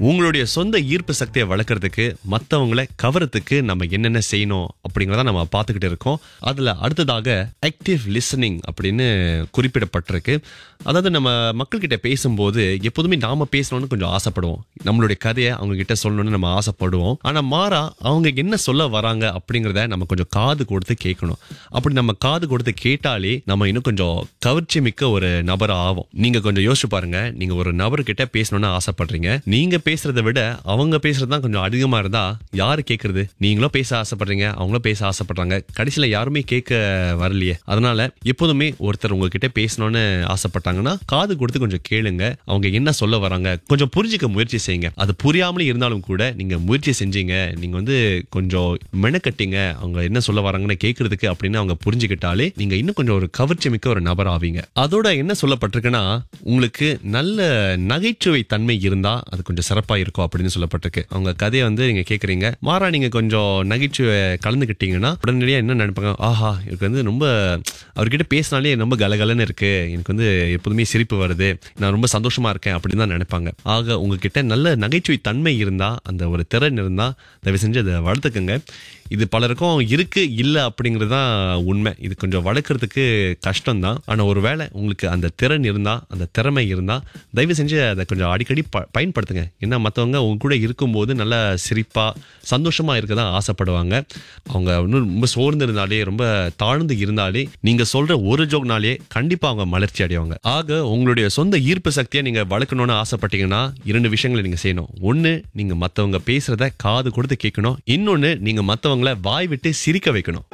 உங்களுடைய சொந்த ஈர்ப்பு சக்தியை வளர்க்கறதுக்கு மற்றவங்களை கவரத்துக்கு நம்ம என்னென்ன செய்யணும் அப்படிங்கிறத நம்ம பார்த்துக்கிட்டு இருக்கோம் அதில் அடுத்ததாக ஆக்டிவ் லிசனிங் அப்படின்னு குறிப்பிடப்பட்டிருக்கு அதாவது நம்ம மக்கள்கிட்ட பேசும்போது எப்போதுமே நாம பேசணும்னு கொஞ்சம் ஆசைப்படுவோம் நம்மளுடைய கதையை அவங்க கிட்ட சொல்லணும்னு நம்ம ஆசைப்படுவோம் ஆனால் மாறா அவங்க என்ன சொல்ல வராங்க அப்படிங்கிறத நம்ம கொஞ்சம் காது கொடுத்து கேட்கணும் அப்படி நம்ம காது கொடுத்து கேட்டாலே நம்ம இன்னும் கொஞ்சம் கவர்ச்சி மிக்க ஒரு நபர் ஆகும் நீங்க கொஞ்சம் யோசிச்சு பாருங்க நீங்க ஒரு நபர்கிட்ட பேசணும்னு ஆசைப்படுறீங்க நீங்க பேசுறதை விட அவங்க பேசுறது தான் கொஞ்சம் அதிகமா இருந்தா யாரு கேக்குறது நீங்களும் பேச ஆசைப்படுறீங்க அவங்களும் பேச ஆசைப்படுறாங்க கடைசியில யாருமே கேட்க வரலையே அதனால எப்போதுமே ஒருத்தர் உங்ககிட்ட பேசணும்னு ஆசைப்பட்டாங்கன்னா காது கொடுத்து கொஞ்சம் கேளுங்க அவங்க என்ன சொல்ல வராங்க கொஞ்சம் புரிஞ்சுக்க முயற்சி செய்யுங்க அது புரியாமலே இருந்தாலும் கூட நீங்க முயற்சி செஞ்சீங்க நீங்க வந்து கொஞ்சம் மெனக்கட்டிங்க அவங்க என்ன சொல்ல வராங்கன்னு கேட்கறதுக்கு அப்படின்னு அவங்க புரிஞ்சுக்கிட்டாலே நீங்க இன்னும் கொஞ்சம் ஒரு கவர்ச்சி மிக்க ஒரு நபர் ஆவீங்க அதோட என்ன சொல்லப்பட்டிருக்குன்னா உங்களுக்கு நல்ல நகைச்சுவை தன்மை இருந்தா அது கொஞ்சம் சிறப்பா இருக்கும் அப்படின்னு சொல்லப்பட்டிருக்கு அவங்க கதையை வந்து நீங்க கேக்குறீங்க மாறா நீங்க கொஞ்சம் நகைச்சுவை கலந்துக்கிட்டீங்கன்னா உடனடியா என்ன நினைப்பாங்க ஆஹா எனக்கு வந்து ரொம்ப அவர்கிட்ட பேசினாலே ரொம்ப கலகலன்னு இருக்கு எனக்கு வந்து எப்போதுமே சிரிப்பு வருது நான் ரொம்ப சந்தோஷமா இருக்கேன் அப்படின்னு தான் நினைப்பாங்க ஆக உங்ககிட்ட நல்ல நகைச்சுவை தன்மை இருந்தா அந்த ஒரு திறன் இருந்தா தயவு செஞ்சு அதை வளர்த்துக்குங்க இது பலருக்கும் இருக்கு இல்ல அப்படிங்கிறது தான் உண்மை இது கொஞ்சம் வளர்க்கறதுக்கு கஷ்டம்தான் ஆனா ஒருவேளை உங்களுக்கு அந்த திறன் இருந்தா அந்த திறமை இருந்தா தயவு செஞ்சு அதை கொஞ்சம் அடிக்கடி ப- பயன்படுத்துங்க ஏன்னா மற்றவங்க உங்க கூட இருக்கும்போது நல்லா சிரிப்பா சந்தோஷமா இருக்க தான் ஆசைப்படுவாங்க அவங்க இன்னும் ரொம்ப சோர்ந்து இருந்தாலே ரொம்ப தாழ்ந்து இருந்தாலே நீங்க சொல்ற ஒரு ஜோக்னாலே கண்டிப்பா அவங்க மலர்ச்சி அடைவாங்க ஆக உங்களுடைய சொந்த ஈர்ப்பு சக்தியை நீங்க வளர்க்கணும்னு ஆசைப்பட்டீங்கன்னா இரண்டு விஷயங்களை நீங்க செய்யணும் ஒண்ணு நீங்க மத்தவங்க பேசுறத காது கொடுத்து கேட்கணும் இன்னொன்னு நீங்க மத்தவங்கள வாய் விட்டு சிரிக்க வைக்கணும்